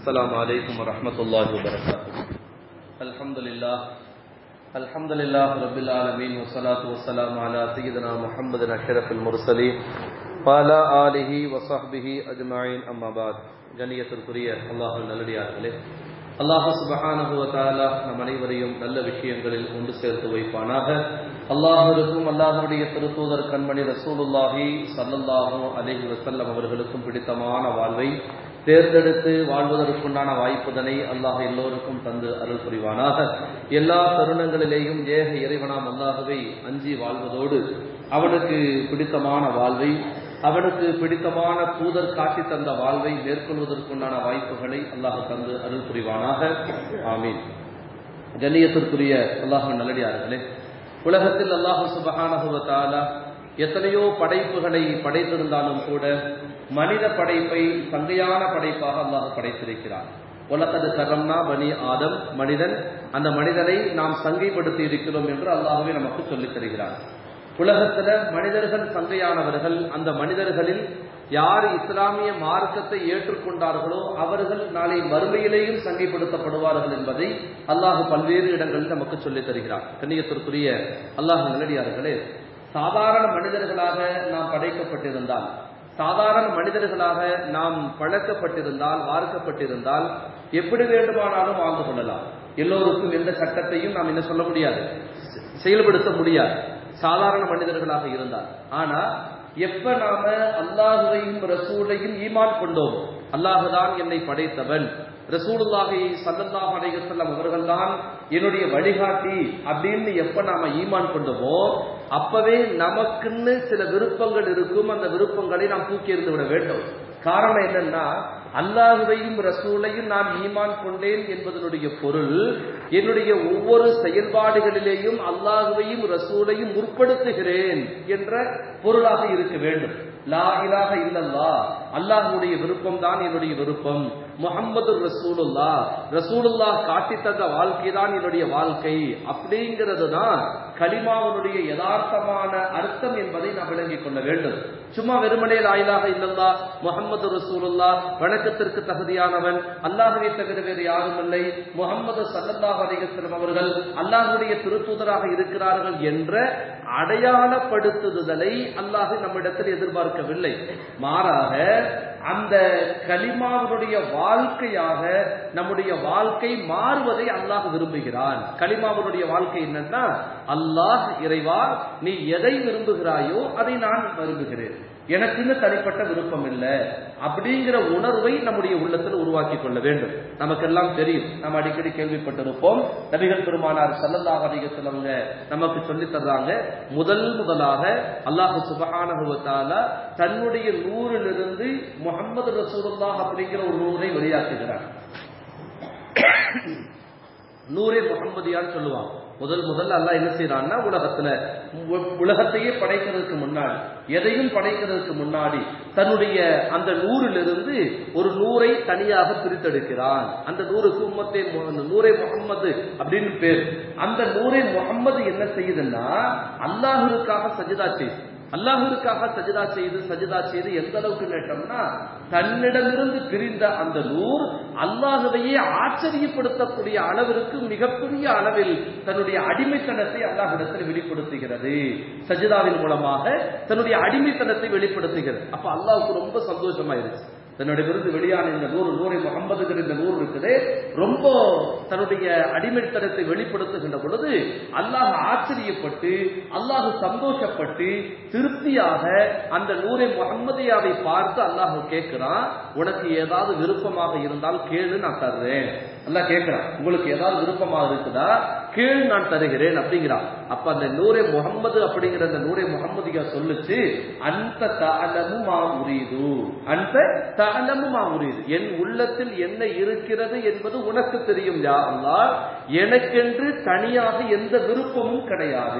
السلام عليكم ورحمة الله وبركاته الحمد لله الحمد لله رب العالمين والصلاة والسلام على سيدنا محمد أشرف المرسلين وعلى آله وصحبه أجمعين أما بعد கண்ணியத்திற்குரிய அல்லாஹ் நல்லடியார்களே அல்லாஹ் சுபஹானஹு வ தஆலா நம் அனைவரையும் நல்ல விஷயங்களில் ஒன்று சேர்த்து வைப்பானாக அல்லாஹ்விற்கும் அல்லாஹ்வுடைய திருத்தூதர் கண்மணி ரசூலுல்லாஹி ஸல்லல்லாஹு அலைஹி வஸல்லம் அவர்களுக்கும் பிடித்தமான வாழ்வை தேர்ந்தெடுத்து வாழ்வதற்குண்டான வாய்ப்புதனை அல்லாஹ் எல்லோருக்கும் தந்து அருள் புரிவானாக எல்லா தருணங்களிலேயும் ஏக இறைவனாம் அல்லாஹவை அஞ்சி வாழ்வதோடு அவனுக்கு பிடித்தமான வாழ்வை அவனுக்கு பிடித்தமான தூதர் காட்டி தந்த வாழ்வை மேற்கொள்வதற்குண்டான வாய்ப்புகளை அல்லாஹ் தந்து அருள் புரிவானாக ஆமீன் கண்ணியத்திற்குரிய அல்லாஹ் நல்லடியார்களே உலகத்தில் அல்லாஹு சுபஹானகுவத்தாலா எத்தனையோ படைப்புகளை படைத்திருந்தாலும் கூட மனித படைப்பை சங்கையான படைப்பாக அல்லாஹ் படைத்திருக்கிறார் உலகது கரம்னா பனி ஆதம் மனிதன் அந்த மனிதனை நாம் சங்கைப்படுத்தி இருக்கிறோம் என்று அல்லாஹுவே நமக்கு சொல்லித் தருகிறார் உலகத்துல மனிதர்கள் சங்கையானவர்கள் அந்த மனிதர்களில் யார் இஸ்லாமிய மார்க்கத்தை ஏற்றுக்கொண்டார்களோ அவர்கள் நாளை மறுமையிலேயும் சங்கைப்படுத்தப்படுவார்கள் என்பதை அல்லாஹ் பல்வேறு இடங்களில் நமக்கு சொல்லித் தருகிறார் கண்ணியத்திற்குரிய அல்லாஹ் நல்லடியார்களே சாதாரண மனிதர்களாக நாம் படைக்கப்பட்டிருந்தால் சாதாரண மனிதர்களாக நாம் பழக்கப்பட்டிருந்தால் வார்க்கப்பட்டிருந்தால் எப்படி வேண்டுமானாலும் வாழ்ந்து கொள்ளலாம் எல்லோருக்கும் எந்த சட்டத்தையும் நாம் என்ன சொல்ல முடியாது செயல்படுத்த முடியாது சாதாரண மனிதர்களாக இருந்தார் ஆனா எப்ப நாம அல்லாஹுவையும் ரசூலையும் ஈமான் கொண்டோம் அல்லாஹுதான் என்னை படைத்தவன் ரசூலுல்லாஹி சல்லல்லாஹு அலைஹி வஸல்லம் அவர்கள்தான் என்னுடைய வழிகாட்டி அப்படின்னு எப்ப நாம ஈமான் கொண்டோமோ அப்பவே நமக்குன்னு சில விருப்பங்கள் இருக்கும் அந்த விருப்பங்களை நாம் தூக்கி எறிந்து விட வேண்டும் காரணம் என்னன்னா அல்லாஹுவையும் ரசூலையும் நான் ஈமான் கொண்டேன் என்பதனுடைய பொருள் என்னுடைய ஒவ்வொரு செயல்பாடுகளிலேயும் அல்லாஹுவையும் ரசூலையும் முற்படுத்துகிறேன் என்ற பொருளாக இருக்க வேண்டும் லா இலாக இல்லல்லா அல்லாஹுடைய விருப்பம் தான் என்னுடைய விருப்பம் முகம்மது ரசூலுல்லா ரசூலுல்லா காட்டி தந்த வாழ்க்கை தான் என்னுடைய வாழ்க்கை அப்படிங்கிறது தான் கலிமாவனுடைய யதார்த்தமான அர்த்தம் என்பதை நாம் விளங்கிக் கொள்ள வேண்டும் சும்மா வெறுமனே லாயிலாக இல்லல்லா முகமது ரசூலுல்லா வணக்கத்திற்கு தகுதியானவன் அல்லாஹுவை தவிர வேறு யாரும் இல்லை முகமது சல்லல்லாஹ் அலிகஸ்லம் அவர்கள் அல்லாஹுடைய திருத்தூதராக இருக்கிறார்கள் என்ற அடையாளப்படுத்துதலை அல்லாஹு நம்மிடத்தில் எதிர்பார்க்கவில்லை மாறாக அந்த கலிமாவுடைய வாழ்க்கையாக நம்முடைய வாழ்க்கை மாறுவதை அல்லாஹ் விரும்புகிறான் கலிமாவுடைய வாழ்க்கை என்னன்னா அல்லாஹ் இறைவா நீ எதை விரும்புகிறாயோ அதை நான் விரும்புகிறேன் எனக்குன்னு தனிப்பட்ட விருப்பம் இல்லை அப்படிங்கிற உணர்வை நம்முடைய உள்ளத்தில் உருவாக்கி கொள்ள வேண்டும் நமக்கெல்லாம் தெரியும் நாம் அடிக்கடி கேள்விப்பட்டிருப்போம் நபிகள் பெருமானார் சல்லல்லாஹ் அலிகத்திலவங்க நமக்கு சொல்லி தர்றாங்க முதல் முதலாக அல்லாஹு சுபஹானகுவத்தால தன்னுடைய நூறிலிருந்து முகமது ரசூலுல்லாஹ் அப்படிங்கிற ஒரு நூரை வெளியாக்குகிறார் நூரே முகம்மதியான்னு சொல்லுவாங்க முதல் முதல்ல அல்லா என்ன செய்யறான்னா உலகத்துல உலகத்தையே படைக்கிறதுக்கு முன்னாடி எதையும் படைக்கிறதுக்கு முன்னாடி தன்னுடைய அந்த நூறிலிருந்து ஒரு நூரை தனியாக பிரித்தெடுக்கிறான் அந்த நூறுக்கு உம்மத்தே அந்த நூரே முகம்மது அப்படின்னு பேர் அந்த நூரே முகம்மது என்ன செய்யுதுன்னா அல்லாஹுக்காக சஜிதா செய்யுது அல்லாஹுக்காக சஜிதா செய்து சஜிதா செய்து எந்த அளவுக்கு நேட்டம்னா தன்னிடமிருந்து பிரிந்த அந்த நூர் அல்லாஹுவையே ஆச்சரியப்படுத்தக்கூடிய அளவிற்கு மிகப்பெரிய அளவில் தன்னுடைய அடிமைத்தனத்தை அல்லாஹிடத்தில் வெளிப்படுத்துகிறது சஜிதாவின் மூலமாக தன்னுடைய அடிமைத்தனத்தை வெளிப்படுத்துகிறது அப்ப அல்லாஹுக்கு ரொம்ப சந்தோஷமாயிருச்சு தன்னுடைய வெளியான இந்த நூறு நூறை முகம்பதுங்கிற இந்த நூறு இருக்குது ரொம்ப தன்னுடைய அடிமைத்தனத்தை வெளிப்படுத்துகின்ற பொழுது அல்லாஹ் ஆச்சரியப்பட்டு அல்லாஹ் சந்தோஷப்பட்டு திருப்தியாக அந்த நூரை முகம்மதியாவை பார்த்து அல்லாஹ் கேட்கிறான் உனக்கு ஏதாவது விருப்பமாக இருந்தால் கேளு நான் தர்றேன் அல்லாஹ் கேட்கிறான் உங்களுக்கு ஏதாவது விருப்பமாக இருக்குதா கேள் நான் தருகிறேன் அப்படிங்கிறான் அப்ப அந்த நூரை முகம்மது அப்படிங்கிற அந்த நூரை முகம்மதியா சொல்லுச்சு அந்த தாளமுமா உரியது அந்த தாளமுமா உரியது என் உள்ளத்தில் என்ன இருக்கிறது என்பது உனக்கு தெரியும் யா அல்லா எனக்கென்று தனியாக எந்த விருப்பமும் கிடையாது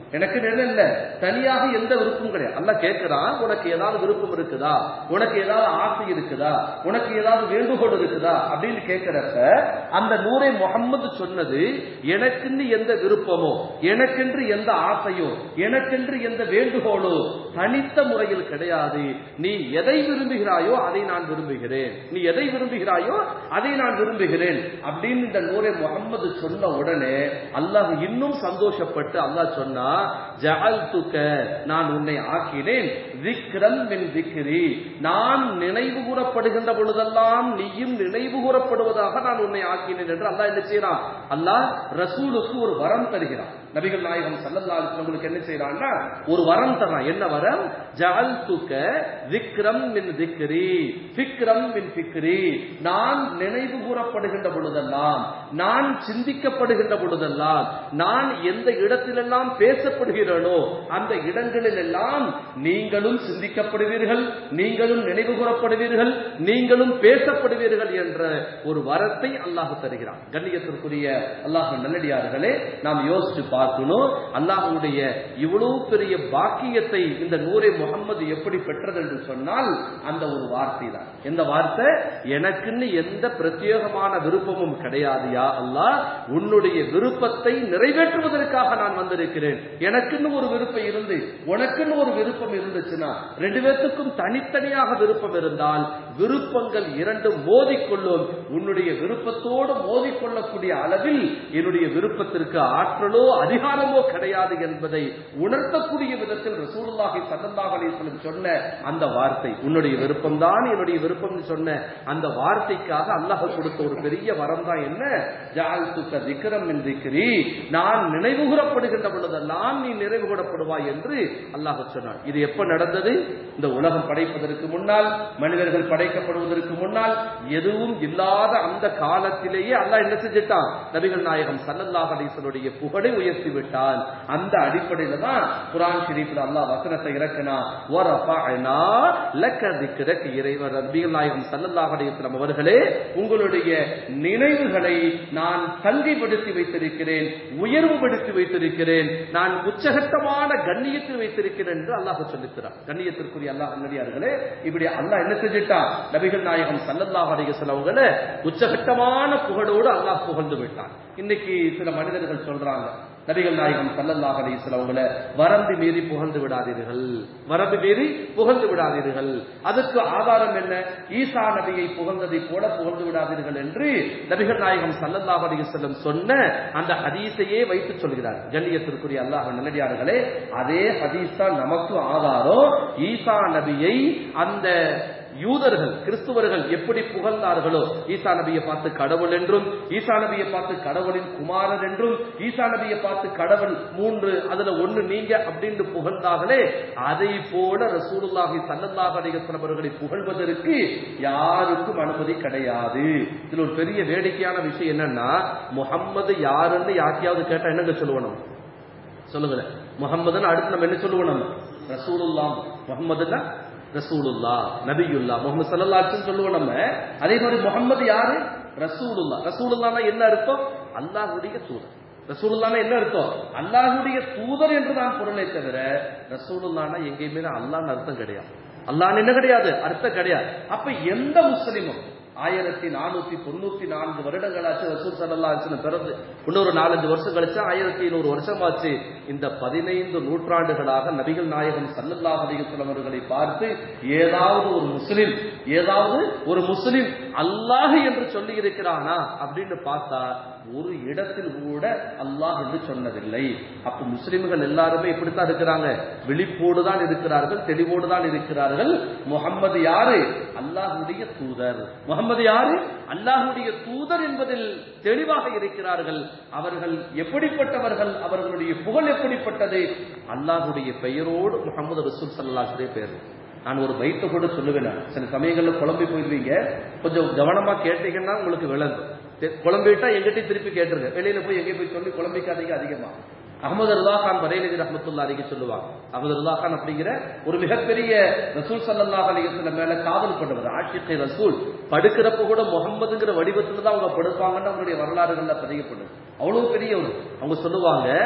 எனக்கு என்ன இல்ல தனியாக எந்த விருப்பமும் கிடையாது அல்லாஹ் கேட்கிறான் உனக்கு ஏதாவது விருப்பம் இருக்குதா உனக்கு ஏதாவது ஆசை இருக்குதா உனக்கு ஏதாவது வேண்டுகோள் இருக்குதா அப்படின்னு கேட்கிறப்ப அந்த நூரை முகம்மது சொன்னது எனக்குன்னு எந்த விருப்பமோ எனக்கென்று எந்த ஆசையோ எனக்கென்று எந்த வேண்டுகோளோ தனித்த முறையில் கிடையாது நீ எதை விரும்புகிறாயோ அதை நான் விரும்புகிறேன் நீ எதை விரும்புகிறாயோ அதை நான் விரும்புகிறேன் அப்படின்னு இந்த நூரை முகம்மது சொன்ன உடனே அல்லாஹ் இன்னும் சந்தோஷப்பட்டு அல்லாஹ் சொன்னா ஜஅல்துக நான் உன்னை ஆக்கினேன் திக்ரன் மின் திக்ரி நான் நினைவு கூறப்படுகின்ற பொழுதெல்லாம் நீயும் நினைவு கூறப்படுவதாக நான் உன்னை ஆக்கினேன் என்று அல்லாஹ் என்ன செய்யறான் அல்லாஹ் ரசூலுக்கு ஒரு வரம் தருகிறான் நபிகள் நாயகம் சல்லல்லாஹு அலைஹி வஸல்லம் என்ன செய்யறான்னா ஒரு வரம் தரான் என்ன வரம் ஜஅல்துக திக்ரம் மின் திக்ரி ஃபிக்ரம் மின் ஃபிக்ரி நான் நினைவு கூறப்படுகின்ற பொழுதெல்லாம் நான் சிந்திக்கப்படுகின்ற பொழுதெல்லாம் நான் எந்த இடத்திலெல்லாம் பேசப்படுகிறேனோ அந்த இடங்களில் எல்லாம் நீங்களும் சிந்திக்கப்படுவீர்கள் நீங்களும் நினைவு கூறப்படுவீர்கள் நீங்களும் பேசப்படுவீர்கள் என்ற ஒரு வரத்தை அல்லாஹ் தருகிறான் கண்ணியத்திற்குரிய அல்லாஹ் நல்லடியார்களே நாம் யோசிச்சு பார்க்கணும் அல்லாஹுடைய இவ்வளவு பெரிய பாக்கியத்தை இந்த நூரை முகம்மது எப்படி பெற்றது என்று சொன்னால் அந்த ஒரு வார்த்தை தான் எந்த வார்த்தை எனக்குன்னு எந்த பிரத்யேகமான விருப்பமும் கிடையாதுயா அல்லாஹ் உன்னுடைய விருப்பத்தை நிறைவேற்றுவதற்காக நான் வந்திருக்கிறேன் எனக்குன்னு ஒரு விருப்பம் இருந்து உனக்குன்னு ஒரு விருப்பம் இருந்துச்சுன்னா ரெண்டு பேர்த்துக்கும் தனித்தனியாக விருப்பம் இருந்தால் விருப்பங்கள் இரண்டும் மோதிக்கொள்ளும் உன்னுடைய விருப்பத்தோடு மோதிக்கொள்ளக்கூடிய அளவில் என்னுடைய விருப்பத்திற்கு ஆற்றலோ அதிகாரமோ கிடையாது என்பதை உணர்த்தக்கூடிய விதத்தில் ரசூலுல்லாஹி ஸல்லல்லாஹு அலைஹி வஸல்லம் சொன்ன அந்த வார்த்தை உன்னுடைய விருப்பம் தான் என்னுடைய விருப்பம் சொன்ன அந்த வார்த்தைக்காக அல்லாஹ் கொடுத்த ஒரு பெரிய வரம் தான் என்ன ஜஅல்துக திக்ரம் மின் திக்ரி நான் நினைவு கூறப்படுகின்ற பொழுதெல்லாம் நீ நினைவு கூறப்படுவாய் என்று அல்லாஹ் சொன்னான் இது எப்ப நடந்தது இந்த உலகம் படைப்பதற்கு முன்னால் மனிதர்கள் படைக்கப்படுவதற்கு முன்னால் எதுவும் இல்லாத அந்த காலத்திலேயே அல்லாஹ் என்ன செஞ்சிட்டான் நபிகள் நாயகம் சல்லல்லாஹு அலைஹி வஸல்லுடைய புகழை உயர்த்தி விட்டான் அந்த அடிப்படையில தான் குர்ஆன் ஷரீஃப்ல அல்லாஹ் வசனத்தை இறக்கினா வரஃபஅனா லக்க திக்ரக இறைவர் நபிகள் நாயகம் சல்லல்லாஹு அலைஹி வஸல்லம் அவர்களே உங்களுடைய நினைவுகளை நான் தங்கைப்படுத்தி வைத்திருக்கிறேன் உயர்வுபடுத்தி வைத்திருக்கிறேன் நான் உச்சகட்டமான கண்ணியத்தில் வைத்திருக்கிறேன் என்று அல்லாஹ் சொல்லிக்கிறார் கண்ணியத்திற்குரிய அல்லாஹ் நல்லடியார்களே இப்படி அல்லாஹ் என்ன செஞ்சிட்டான் நபிகள் நாயகம் சல்லல்லாஹு அலைஹி வஸல்லம் அவங்கள உச்சகட்டமான புகழோடு அல்லாஹ் புகழ்ந்து விட்டான் இன்னைக்கு சில மனிதர்கள் சொல்றாங்க நபிகள் நாயகம் சல்லல்லாஹு அலைஹி வஸல்லம் அவங்கள வரம்பு மீறி புகழ்ந்து விடாதீர்கள் வரம்பு மீறி புகழ்ந்து விடாதீர்கள் அதற்கு ஆதாரம் என்ன ஈசா நபியை புகழ்ந்ததை போல புகழ்ந்து விடாதீர்கள் என்று நபிகள் நாயகம் சல்லல்லாஹு அலைஹி வஸல்லம் சொன்ன அந்த ஹதீஸையே வைத்து சொல்கிறார் கண்ணியத்திற்குரிய அல்லாஹ் நல்லடியார்களே அதே ஹதீஸ் தான் நமக்கு ஆதாரம் ஈசா நபியை அந்த யூதர்கள் கிறிஸ்துவர்கள் எப்படி புகழ்ந்தார்களோ ஈசா நபியை பார்த்து கடவுள் என்றும் ஈசா நபியை பார்த்து கடவுளின் குமாரர் என்றும் ஈசா நபியை பார்த்து கடவுள் மூன்று அதுல ஒண்ணு நீங்க அப்படின்னு புகழ்ந்தார்களே அதை போல ரசூலுல்லாஹி ஸல்லல்லாஹு அலைஹி வஸல்லம் அவர்களை புகழ்வதற்கு யாருக்கும் அனுமதி கிடையாது இதுல ஒரு பெரிய வேடிக்கையான விஷயம் என்னன்னா முகம்மது யாருன்னு யாருக்கையாவது கேட்டா என்னங்க சொல்லுவணும் சொல்லுங்களேன் முகம்மதுன்னு அடுத்து நம்ம என்ன சொல்லுவோம் நம்ம ரசூலுல்லா முகம்மதுன்னா ரசூலுல்லா நபியுல்லா முகமது சல்லா சொல்லுவோம் நம்ம அதே மாதிரி முகம்மது யாரு ரசூலுல்லா ரசூலுல்லானா என்ன அர்த்தம் அல்லாஹ்வுடைய தூதர் ரசூலுல்லானா என்ன அர்த்தம் அல்லாஹ்வுடைய தூதர் என்று தான் பொருளை தவிர ரசூலுல்லானா எங்கேயுமே அல்லாஹ்னு அர்த்தம் கிடையாது அல்லாஹ் என்ன கிடையாது அர்த்தம் கிடையாது அப்ப எந்த முஸ்லிமும் ஆயிரத்தி நானூத்தி தொண்ணூத்தி நான்கு வருடங்களாச்சு ரசூல் சல்லா பிறந்து இன்னொரு நாலஞ்சு வருஷம் கழிச்சு ஆயிரத்தி ஐநூறு வருஷம் ஆச்சு இந்த பதினைந்து நூற்றாண்டுகளாக நபிகள் நாயகம் சல்லல்லாஹ் அலிகஸ்லம் அவர்களை பார்த்து ஏதாவது ஒரு முஸ்லிம் ஏதாவது ஒரு முஸ்லிம் அல்லாஹ் என்று சொல்லி இருக்கிறானா அப்படின்னு பார்த்தா ஒரு இடத்தில் கூட அல்லாஹ் என்று சொன்னதில்லை அப்ப முஸ்லிம்கள் எல்லாருமே இப்படித்தான் இருக்கிறாங்க விழிப்போடு தான் இருக்கிறார்கள் தெளிவோடு தான் இருக்கிறார்கள் முகம்மது யாரு அல்லாஹுடைய தூதர் முகம்மது யாரு அல்லாஹுடைய தூதர் என்பதில் தெளிவாக இருக்கிறார்கள் அவர்கள் எப்படிப்பட்டவர்கள் அவர்களுடைய புகழ் எப்படிப்பட்டது அல்லாஹுடைய பெயரோடு முகமது ரசூல் சல்லாஹுடைய பெயர் நான் ஒரு பைத்தை கூட சொல்லுவேன் நான். சில சமயங்கள்ல குழம்பி போயிருவீங்க கொஞ்சம் கவனமா கேட்டீங்கன்னா உங்களுக்கு விளங்கும் தெ- குழம்பிட்டா எங்கிட்ட திருப்பி கேட்டுருங்க வெளியில போய் எங்கேயும் போய் சொல்லி குழம்பிக்காதீங்க அதிகமா அகமது ரதா கான் பரேலி ரஹமத்துல்லா அலிக்கு சொல்லுவாங்க அகமது ரதா கான் அப்படிங்கிற ஒரு மிகப்பெரிய ரசூல் சல்லல்லாஹு அலைஹி வஸல்லம் மேல காதல் கொண்டவர் ஆஷிகை ரசூல் படுக்கிறப்ப கூட முகம்மதுங்கிற வடிவத்துல தான் அவங்க படுப்பாங்கன்னு அவங்களுடைய வரலாறுகள்ல பதியப்படுது அவ்வளவு பெரியவர் அவங்க சொல்லுவாங்க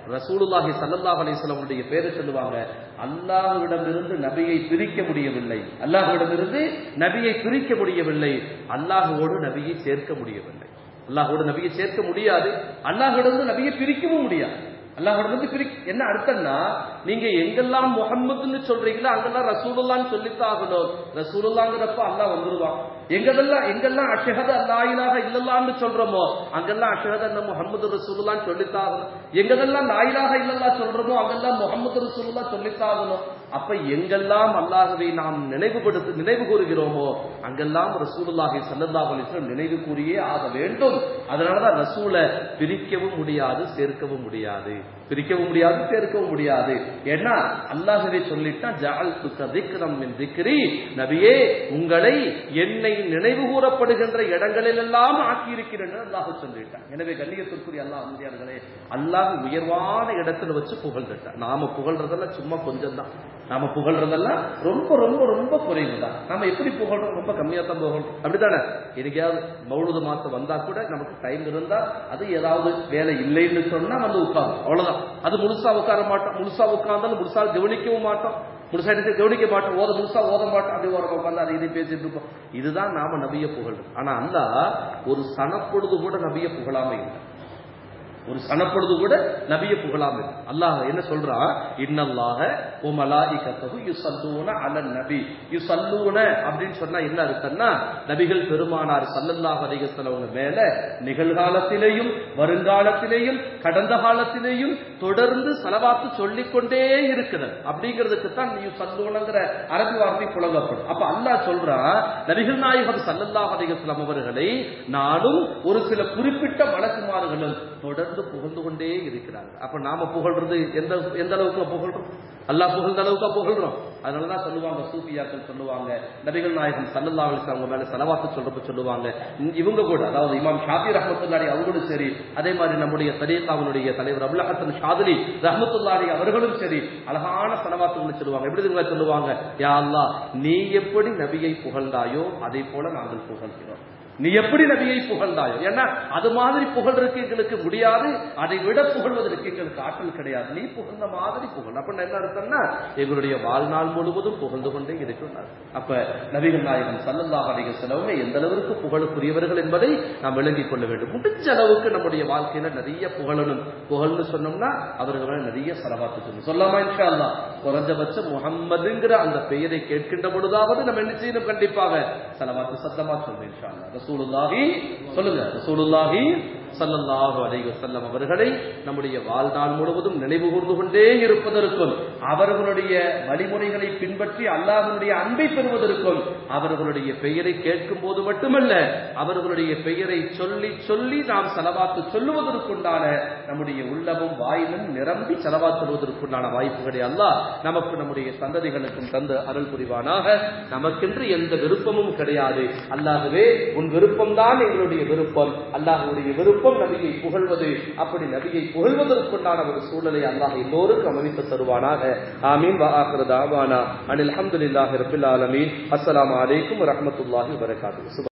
ரசூலுல்லாஹி ஸல்லல்லாஹு அலைஹி வஸல்லம் உடைய பேரை சொல்லுவாங்க அல்லாஹ்விடமிருந்து நபியை பிரிக்க முடியவில்லை அல்லாஹ்விடமிருந்து நபியை பிரிக்க முடியவில்லை அல்லாஹ்வோடு நபியை சேர்க்க முடியவில்லை அல்லாஹ்வோடு நபியை சேர்க்க முடியாது அல்லாஹ்விடமிருந்து நபியை பிரிக்கவும் முடியாது அல்லாஹ்விடமிருந்து பிரி என்ன அர்த்தம்னா நீங்க எங்கெல்லாம் முகம்மதுன்னு சொல்றீங்களோ அங்கெல்லாம் ரசூலுல்லான்னு சொல்லித்தான் ஆகணும் ரசூலுல்லாங்கிறப்ப அல்லாஹ் வந்துருவான் எங்கெல்லாம் எங்கெல்லாம் அஷஹது அல்லாயிலாக இல்லல்லான்னு சொல்றோமோ அங்கெல்லாம் அஷஹது அன்ன முகமது ரசூலுல்லான்னு சொல்லித்தான் ஆகணும் எங்கெல்லாம் லாயிலாக இல்லல்லா சொல்றோமோ அங்கெல்லாம் முகமது ரசூலுல்லா சொல்லித்தான் ஆகணும் அப்ப எங்கெல்லாம் அல்லாஹவை நாம் நினைவுபடுத்து நினைவு கூறுகிறோமோ அங்கெல்லாம் ரசூலுல்லாஹி ஸல்லல்லாஹு அலைஹி வஸல்லம் நினைவு கூறியே ஆக வேண்டும் அதனாலதான் ரசூலை பிரிக்கவும் முடியாது சேர்க்கவும் முடியாது பிரிக்கவும் முடியாது சேர்க்கவும் முடியாது ஏன்னா அல்லாஹ்வே சொல்லிட்டா ஜஅல் துக்கதிக்ரம் மின் திக்ரி நபியே உங்களை என்னை நினைவு கூறப்படுகின்ற இடங்களில் எல்லாம் ஆக்கியிருக்கிறேன் அல்லாஹ் சொல்லிட்டான் எனவே கண்ணியத்திற்குரிய அல்லாஹ் அந்தியார்களே அல்லாஹ் உயர்வான இடத்துல வச்சு புகழ்ந்துட்டான் நாம புகழ்றதெல்லாம் சும்மா கொஞ்சம் தான் நாம புகழ்றதெல்லாம் ரொம்ப ரொம்ப ரொம்ப குறைவு தான் நாம எப்படி புகழ்றோம் ரொம்ப கம்மியா தான் புகழ்றோம் அப்படித்தானே எனக்காவது மௌழுது மாசம் வந்தா கூட நமக்கு டைம் இருந்தா அது ஏதாவது வேலை இல்லைன்னு சொன்னா வந்து உட்காரும் அவ்வளவுதான் அது முழுசா உட்கார மாட்டோம் முழுசா உட்கார்ந்தாலும் முழுசா கவனிக்கவும் மாட்டோம் முழுசா எடுத்து கவனிக்க மாட்டோம் ஓத முழுசா ஓத மாட்டோம் அப்படி ஓரம் உட்காந்து அதை இதை பேசிட்டு இருப்போம் இதுதான் நாம நபிய புகழ்றோம் ஆனா அல்ல ஒரு சனப்பொழுது கூட நபிய புகழாம இல்லை ஒரு சனப்பொழுது கூட நபிய புகழாம இல்லை அல்லாஹ் என்ன சொல்றான் இன்னல்லாக ஓ மலாயிகத்தகு யுசல்லூன அலன் நபி யுசல்லூன அப்படின்னு சொன்னா என்ன அர்த்தம்னா நபிகள் பெருமானார் சல்லல்லாஹு அலைஹி வஸல்லம் மேல நிகழ்காலத்திலேயும் வருங்காலத்திலேயும் கடந்த காலத்திலேயும் தொடர்ந்து செலவாத்து சொல்லிக் கொண்டே இருக்கிறது அப்படிங்கிறதுக்கு தான் நீ சல்லூனங்கிற அரபி வார்த்தை புழங்கப்படும் அப்ப அல்லாஹ் சொல்றான் நபிகள் நாயகம் சல்லல்லாஹு அலைஹி வஸல்லம் அவர்களை நானும் ஒரு சில குறிப்பிட்ட மலக்குமார்களும் தொடர்ந்து புகழ்ந்து கொண்டே இருக்கிறார்கள் அப்ப நாம புகழ்றது எந்த எந்த அளவுக்கு புகழ்றோம் அல்லாஹ் புகழ்ந்த அளவுக்கு புகழ்றோம் அதனாலதான் சொல்லுவாங்க சூஃபியாக்கள் சொல்லுவாங்க நபிகள் நாயகம் சல்லல்லா அலிஸ் அவங்க மேல செலவாத்து சொல்றப்ப சொல்லுவாங்க இவங்க கூட அதாவது இமாம் ஷாபி ரஹமத்துல்லாடி அவங்களும் சரி அதே மாதிரி நம்முடைய தரீகாவினுடைய தலைவர் அபுல் ஹசன் ஷாதுலி ரஹமத்துல்லாடி அவர்களும் சரி அழகான செலவாத்துகளை சொல்லுவாங்க எப்படி இவங்க சொல்லுவாங்க யா அல்லாஹ் நீ எப்படி நபியை புகழ்ந்தாயோ அதை போல நாங்கள் புகழ்கிறோம் நீ எப்படி நபியை புகழ்ந்தாயோ ஏன்னா அது மாதிரி புகழ்றதுக்கு எங்களுக்கு முடியாது அதை விட புகழ்வதற்கு எங்களுக்கு ஆற்றல் கிடையாது நீ புகழ்ந்த மாதிரி புகழ் அப்ப என்ன அர்த்தம்னா எங்களுடைய வாழ்நாள் முழுவதும் புகழ்ந்து கொண்டே இருக்கிறார் அப்ப நபிகள் நாயகம் சல்லல்லாஹ் அலைஹி செலவுமே எந்த அளவுக்கு புகழுக்குரியவர்கள் என்பதை நாம் விளங்கிக் கொள்ள வேண்டும் முடிஞ்ச அளவுக்கு நம்முடைய வாழ்க்கையில நிறைய புகழணும் புகழ்னு சொன்னோம்னா அவர்களை நிறைய செலவாத்து சொல்லணும் சொல்லாமா இன்ஷா அல்லா குறைஞ்சபட்சம் முகம்மதுங்கிற அந்த பெயரை கேட்கின்ற பொழுதாவது நம்ம என்ன செய்யணும் கண்டிப்பாக செலவாத்து சத்தமா சொல்லணும் இன்ஷா அல்லா ரசூலுல்லாஹி சொல்லுங்க ரசூலுல்லாஹி சல்லல்லாஹு அலைஹி வஸல்லம் அவர்களை நம்முடைய வாழ்நாள் முழுவதும் நினைவு கூர்ந்து கொண்டே இருப்பதற்கும் அவர்களுடைய வழிமுறைகளை பின்பற்றி அல்லாஹ்வுடைய அன்பை பெறுவதற்கும் அவர்களுடைய பெயரை கேட்கும் போது மட்டுமல்ல அவர்களுடைய பெயரை சொல்லி சொல்லி நாம் செலவாத்து சொல்லுவதற்குண்டான நம்முடைய உள்ளமும் வாயிலும் நிரம்பி செலவாத்துவதற்குண்டான வாய்ப்புகளை அல்லாஹ் நமக்கு நம்முடைய சந்ததிகளுக்கும் தந்து அருள் புரிவானாக நமக்கென்று எந்த விருப்பமும் கிடையாது அல்லாகவே உன் விருப்பம்தான் எங்களுடைய விருப்பம் அல்லாஹுடைய விருப்பம் நபியை புகழ்வது அப்படி நபியை புகழ்வதற்குண்டான ஒரு சூழலை அல்லாஹ் எல்லோருக்கும் அமைத்து தருவானாக ஆமீன் வாஹிரு தாவானா அனில் அஹமதுல்லாஹி ரபில் ஆலமீன் அஸ்ஸலாமு அலைக்கும் வரஹ்மத்துல்லாஹி வபரகாத்துஹு